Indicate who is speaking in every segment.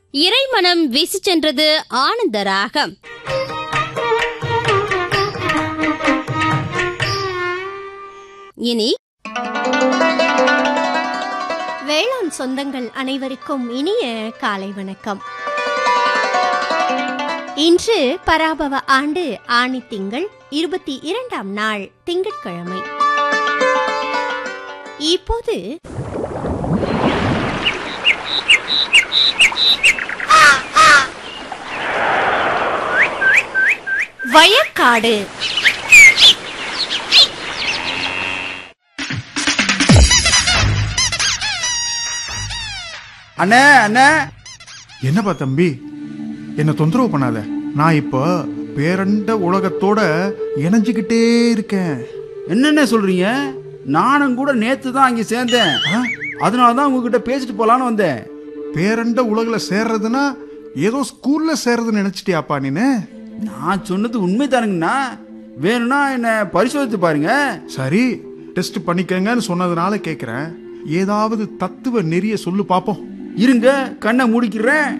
Speaker 1: இறைமனம் வீசி சென்றது ஆனந்த ராகம் இனி
Speaker 2: வேளாண் சொந்தங்கள் அனைவருக்கும் இனிய காலை வணக்கம் இன்று பராபவ ஆண்டு ஆணி திங்கள் இருபத்தி இரண்டாம் நாள் திங்கட்கிழமை இப்போது வயக்காடு
Speaker 3: அண்ணே அண்ணே
Speaker 4: என்னப்பா தம்பி என்ன தொந்தரவு பண்ணாத நான் இப்போ பேரண்ட உலகத்தோட இணைஞ்சுக்கிட்டே இருக்கேன்
Speaker 3: என்னென்ன சொல்றீங்க நானும் கூட நேத்து தான் அங்கே சேர்ந்தேன்
Speaker 4: ஆ?
Speaker 3: அதனால தான் உங்ககிட்ட பேசிட்டு போலான்னு வந்தேன்
Speaker 4: பேரண்ட உலகில் சேர்றதுன்னா ஏதோ ஸ்கூல்ல சேர்றதுன்னு நினைச்சிட்டியாப்பா நீனு
Speaker 3: நான் சொன்னது உண்மைதானுங்கண்ணா வேணும்னா என்ன பரிசோதித்து பாருங்க
Speaker 4: சரி டெஸ்ட் பண்ணிக்கங்கன்னு சொன்னதுனால கேட்குறேன் ஏதாவது தத்துவ நெறிய சொல்லு பாப்போம்
Speaker 3: இருங்க கண்ணை மூடிக்கிறேன்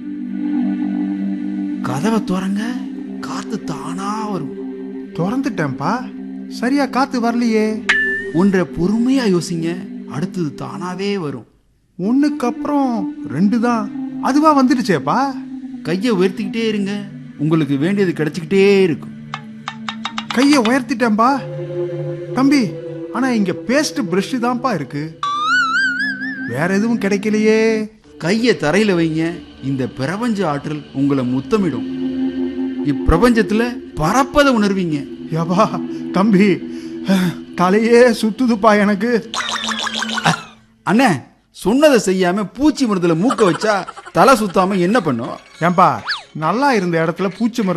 Speaker 3: கதவை திறங்க காத்து தானா வரும்
Speaker 4: திறந்துட்டேன்ப்பா சரியா காத்து வரலையே
Speaker 3: ஒன்றை பொறுமையா யோசிங்க அடுத்தது தானாவே வரும்
Speaker 4: ஒண்ணுக்கு அப்புறம் ரெண்டு தான் அதுவா வந்துடுச்சேப்பா
Speaker 3: கையை உயர்த்திக்கிட்டே இருங்க உங்களுக்கு வேண்டியது கிடைச்சிக்கிட்டே இருக்கும்
Speaker 4: கையை உயர்த்திட்டேன்பா தம்பி ஆனா இங்க பேஸ்ட் பிரஷ் தான்ப்பா இருக்கு வேற எதுவும் கிடைக்கலையே
Speaker 3: கையை தரையில வைங்க இந்த பிரபஞ்ச ஆற்றல் உங்களை முத்தமிடும் இப்பிரபஞ்சத்துல பறப்பதை உணர்வீங்க
Speaker 4: யப்பா தம்பி தலையே சுத்துதுப்பா எனக்கு
Speaker 3: அண்ணே சொன்னதை செய்யாம பூச்சி மருந்துல மூக்க வச்சா தலை சுத்தாம என்ன பண்ணும்
Speaker 4: ஏன்பா நல்லா இருந்த இடத்துல பூச்சி மருந்து